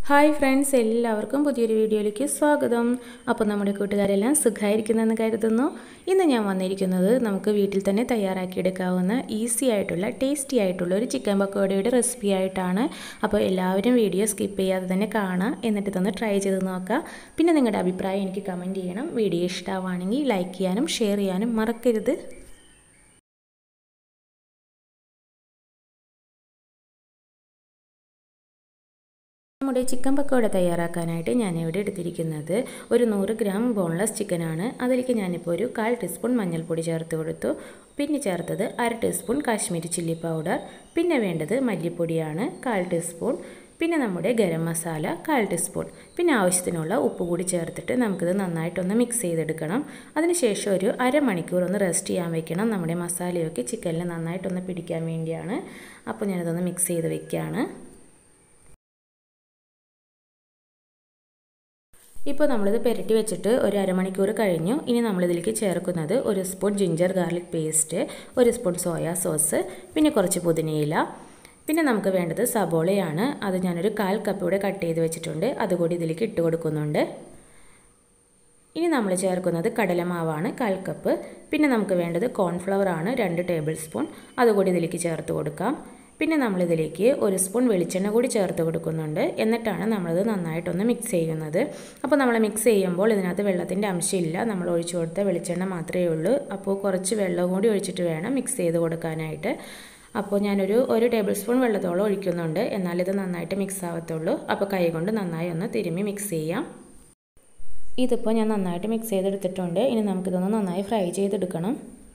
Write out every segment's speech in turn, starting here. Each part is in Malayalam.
ഹായ് ഫ്രണ്ട്സ് എല്ലാവർക്കും പുതിയൊരു വീഡിയോയിലേക്ക് സ്വാഗതം അപ്പോൾ നമ്മുടെ കൂട്ടുകാരെല്ലാം സുഖമായിരിക്കുന്നെന്ന് കരുതുന്നു ഇന്ന് ഞാൻ വന്നിരിക്കുന്നത് നമുക്ക് വീട്ടിൽ തന്നെ തയ്യാറാക്കിയെടുക്കാവുന്ന ഈസി ആയിട്ടുള്ള ടേസ്റ്റി ആയിട്ടുള്ള ഒരു ചിക്കൻ പക്കോടയുടെ റെസിപ്പി ആയിട്ടാണ് അപ്പോൾ എല്ലാവരും വീഡിയോ സ്കിപ്പ് ചെയ്യാതെ തന്നെ കാണാം എന്നിട്ട് ഇതൊന്ന് ട്രൈ ചെയ്ത് നോക്കുക പിന്നെ നിങ്ങളുടെ അഭിപ്രായം എനിക്ക് കമൻറ്റ് ചെയ്യണം വീഡിയോ ഇഷ്ടമാണെങ്കിൽ ലൈക്ക് ചെയ്യാനും ഷെയർ ചെയ്യാനും മറക്കരുത് നമ്മുടെ ചിക്കൻ പക്കോട തയ്യാറാക്കാനായിട്ട് ഞാനിവിടെ എടുത്തിരിക്കുന്നത് ഒരു നൂറ് ഗ്രാം ബോൺലെസ് ചിക്കനാണ് അതിലേക്ക് ഞാനിപ്പോൾ ഒരു കാൽ ടീസ്പൂൺ മഞ്ഞൾപ്പൊടി ചേർത്ത് കൊടുത്തു പിന്നെ ചേർത്തത് അര ടീസ്പൂൺ കാശ്മീരി ചില്ലി പൗഡർ പിന്നെ വേണ്ടത് മല്ലിപ്പൊടിയാണ് കാൽ ടീസ്പൂൺ പിന്നെ നമ്മുടെ ഗരം മസാല കാൽ ടീസ്പൂൺ പിന്നെ ആവശ്യത്തിനുള്ള ഉപ്പ് കൂടി ചേർത്തിട്ട് നമുക്കിത് നന്നായിട്ടൊന്ന് മിക്സ് ചെയ്തെടുക്കണം അതിനുശേഷം ഒരു അരമണിക്കൂർ ഒന്ന് റെസ്റ്റ് ചെയ്യാൻ വെക്കണം നമ്മുടെ മസാലയൊക്കെ ചിക്കനിൽ നന്നായിട്ടൊന്ന് പിടിക്കാൻ വേണ്ടിയാണ് അപ്പോൾ ഞാനിതൊന്ന് മിക്സ് ചെയ്ത് വെക്കുകയാണ് ഇപ്പോൾ നമ്മളിത് പെരട്ടി വെച്ചിട്ട് ഒരു അരമണിക്കൂർ കഴിഞ്ഞു ഇനി നമ്മളിതിലേക്ക് ചേർക്കുന്നത് ഒരു സ്പൂൺ ജിഞ്ചർ ഗാർലിക് പേസ്റ്റ് ഒരു സ്പൂൺ സോയാ സോസ് പിന്നെ കുറച്ച് പുതിനയില പിന്നെ നമുക്ക് വേണ്ടത് സബോളയാണ് അത് ഞാനൊരു കാൽ കപ്പ് ഇവിടെ കട്ട് ചെയ്ത് വെച്ചിട്ടുണ്ട് അതുകൂടി ഇതിലേക്ക് ഇട്ട് കൊടുക്കുന്നുണ്ട് ഇനി നമ്മൾ ചേർക്കുന്നത് കടലമാവാണ് കാൽ കപ്പ് പിന്നെ നമുക്ക് വേണ്ടത് കോൺഫ്ലവർ ആണ് രണ്ട് ടേബിൾ സ്പൂൺ അതുകൂടി ഇതിലേക്ക് ചേർത്ത് കൊടുക്കാം പിന്നെ നമ്മളിതിലേക്ക് ഒരു സ്പൂൺ വെളിച്ചെണ്ണ കൂടി ചേർത്ത് കൊടുക്കുന്നുണ്ട് എന്നിട്ടാണ് നമ്മളിത് നന്നായിട്ടൊന്ന് മിക്സ് ചെയ്യുന്നത് അപ്പോൾ നമ്മൾ മിക്സ് ചെയ്യുമ്പോൾ ഇതിനകത്ത് വെള്ളത്തിൻ്റെ അംശമില്ല നമ്മൾ ഒഴിച്ചു കൊടുത്ത വെളിച്ചെണ്ണ മാത്രമേ ഉള്ളൂ അപ്പോൾ കുറച്ച് വെള്ളം കൂടി ഒഴിച്ചിട്ട് വേണം മിക്സ് ചെയ്ത് കൊടുക്കാനായിട്ട് അപ്പോൾ ഞാനൊരു ഒരു ടേബിൾ സ്പൂൺ വെള്ളത്തോളം ഒഴിക്കുന്നുണ്ട് എന്നാലിത് നന്നായിട്ട് മിക്സ് ആവത്തുള്ളൂ അപ്പോൾ കൈ കൊണ്ട് നന്നായി ഒന്ന് തിരുമ്മി മിക്സ് ചെയ്യാം ഇതിപ്പോൾ ഞാൻ നന്നായിട്ട് മിക്സ് ചെയ്തെടുത്തിട്ടുണ്ട് ഇനി നമുക്കിതൊന്ന് നന്നായി ഫ്രൈ ചെയ്തെടുക്കണം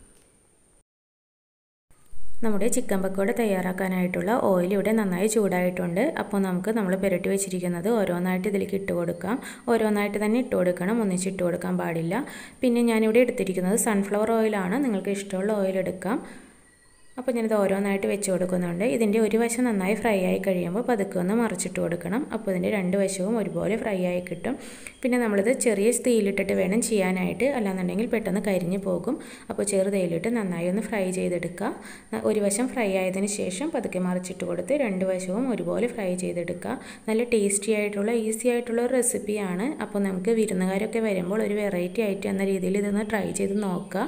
നമ്മുടെ ചിക്കൻ പക്കോട തയ്യാറാക്കാനായിട്ടുള്ള ഓയിൽ ഇവിടെ നന്നായി ചൂടായിട്ടുണ്ട് അപ്പോൾ നമുക്ക് നമ്മൾ പുരട്ടി വെച്ചിരിക്കുന്നത് ഓരോന്നായിട്ട് ഇതിലേക്ക് ഇട്ട് കൊടുക്കാം ഓരോന്നായിട്ട് തന്നെ ഇട്ട് കൊടുക്കണം ഒന്നിച്ച് ഇട്ട് കൊടുക്കാൻ പാടില്ല പിന്നെ ഞാനിവിടെ എടുത്തിരിക്കുന്നത് സൺഫ്ലവർ ഓയിലാണ് നിങ്ങൾക്ക് ഇഷ്ടമുള്ള ഓയിൽ എടുക്കാം അപ്പോൾ ഞാനിത് ഓരോന്നായിട്ട് വെച്ച് കൊടുക്കുന്നുണ്ട് ഇതിൻ്റെ ഒരു വശം നന്നായി ഫ്രൈ ആയി കഴിയുമ്പോൾ പതുക്കെ ഒന്ന് മറിച്ചിട്ട് കൊടുക്കണം അപ്പോൾ ഇതിൻ്റെ രണ്ട് വശവും ഒരുപോലെ ഫ്രൈ ആയി കിട്ടും പിന്നെ നമ്മളിത് ചെറിയ തീയിലിട്ടിട്ട് വേണം ചെയ്യാനായിട്ട് അല്ലാന്നുണ്ടെങ്കിൽ പെട്ടെന്ന് കരിഞ്ഞു പോകും അപ്പോൾ ചെറു തീയിലിട്ട് നന്നായി ഒന്ന് ഫ്രൈ ചെയ്തെടുക്കുക ഒരു വശം ഫ്രൈ ആയതിന് ശേഷം പതുക്കെ മറിച്ചിട്ട് കൊടുത്ത് രണ്ട് വശവും ഒരുപോലെ ഫ്രൈ ചെയ്തെടുക്കുക നല്ല ടേസ്റ്റി ആയിട്ടുള്ള ഈസി ആയിട്ടുള്ള ഒരു റെസിപ്പിയാണ് അപ്പോൾ നമുക്ക് വിരുന്നുകാരൊക്കെ വരുമ്പോൾ ഒരു വെറൈറ്റി ആയിട്ട് എന്ന രീതിയിൽ ഇതൊന്ന് ട്രൈ ചെയ്ത് നോക്കുക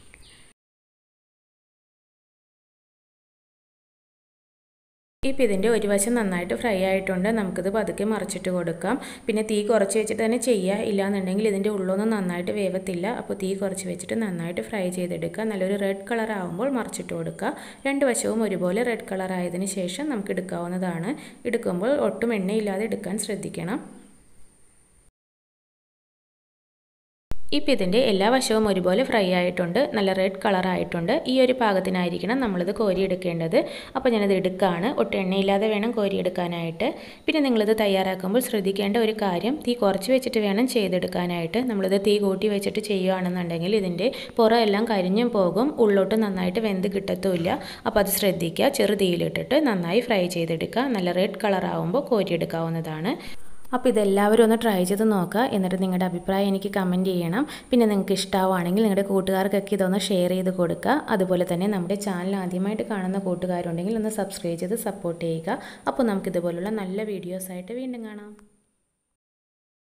ഇപ്പോൾ ഇതിൻ്റെ ഒരു വശം നന്നായിട്ട് ഫ്രൈ ആയിട്ടുണ്ട് നമുക്കിത് പതുക്കെ മറിച്ചിട്ട് കൊടുക്കാം പിന്നെ തീ കുറച്ച് വെച്ചിട്ട് തന്നെ ചെയ്യുക ഇല്ലാന്നുണ്ടെങ്കിൽ ഇതിൻ്റെ ഉള്ളൊന്നും നന്നായിട്ട് വേവത്തില്ല അപ്പോൾ തീ കുറച്ച് വെച്ചിട്ട് നന്നായിട്ട് ഫ്രൈ ചെയ്തെടുക്കുക നല്ലൊരു റെഡ് കളർ ആകുമ്പോൾ മറിച്ചിട്ട് കൊടുക്കുക രണ്ട് വശവും ഒരുപോലെ റെഡ് കളർ ആയതിന് ശേഷം നമുക്ക് എടുക്കാവുന്നതാണ് എടുക്കുമ്പോൾ ഒട്ടും എണ്ണയില്ലാതെ എടുക്കാൻ ശ്രദ്ധിക്കണം ഇപ്പോൾ ഇതിൻ്റെ എല്ലാ വശവും ഒരുപോലെ ഫ്രൈ ആയിട്ടുണ്ട് നല്ല റെഡ് കളർ ആയിട്ടുണ്ട് ഈ ഒരു പാകത്തിനായിരിക്കണം നമ്മളിത് കോരിയെടുക്കേണ്ടത് അപ്പോൾ ഞാനിത് എടുക്കുകയാണ് ഒട്ടും എണ്ണയില്ലാതെ വേണം കോരിയെടുക്കാനായിട്ട് പിന്നെ നിങ്ങളിത് തയ്യാറാക്കുമ്പോൾ ശ്രദ്ധിക്കേണ്ട ഒരു കാര്യം തീ കുറച്ച് വെച്ചിട്ട് വേണം ചെയ്തെടുക്കാനായിട്ട് നമ്മളിത് തീ കൂട്ടി വെച്ചിട്ട് ചെയ്യുകയാണെന്നുണ്ടെങ്കിൽ ഇതിൻ്റെ പുറം എല്ലാം കരിഞ്ഞും പോകും ഉള്ളോട്ട് നന്നായിട്ട് വെന്ത് കിട്ടത്തുമില്ല അപ്പോൾ അത് ശ്രദ്ധിക്കുക ചെറു തീയിലിട്ടിട്ട് നന്നായി ഫ്രൈ ചെയ്തെടുക്കുക നല്ല റെഡ് കളർ ആകുമ്പോൾ കോരിയെടുക്കാവുന്നതാണ് അപ്പോൾ ഇതെല്ലാവരും ഒന്ന് ട്രൈ ചെയ്ത് നോക്കുക എന്നിട്ട് നിങ്ങളുടെ അഭിപ്രായം എനിക്ക് കമൻറ്റ് ചെയ്യണം പിന്നെ നിങ്ങൾക്ക് ഇഷ്ടമാവുകയാണെങ്കിൽ നിങ്ങളുടെ കൂട്ടുകാർക്കൊക്കെ ഇതൊന്ന് ഷെയർ ചെയ്ത് കൊടുക്കുക അതുപോലെ തന്നെ നമ്മുടെ ചാനൽ ആദ്യമായിട്ട് കാണുന്ന കൂട്ടുകാരുണ്ടെങ്കിൽ ഒന്ന് സബ്സ്ക്രൈബ് ചെയ്ത് സപ്പോർട്ട് ചെയ്യുക അപ്പോൾ നമുക്കിതുപോലുള്ള നല്ല വീഡിയോസായിട്ട് വീണ്ടും കാണാം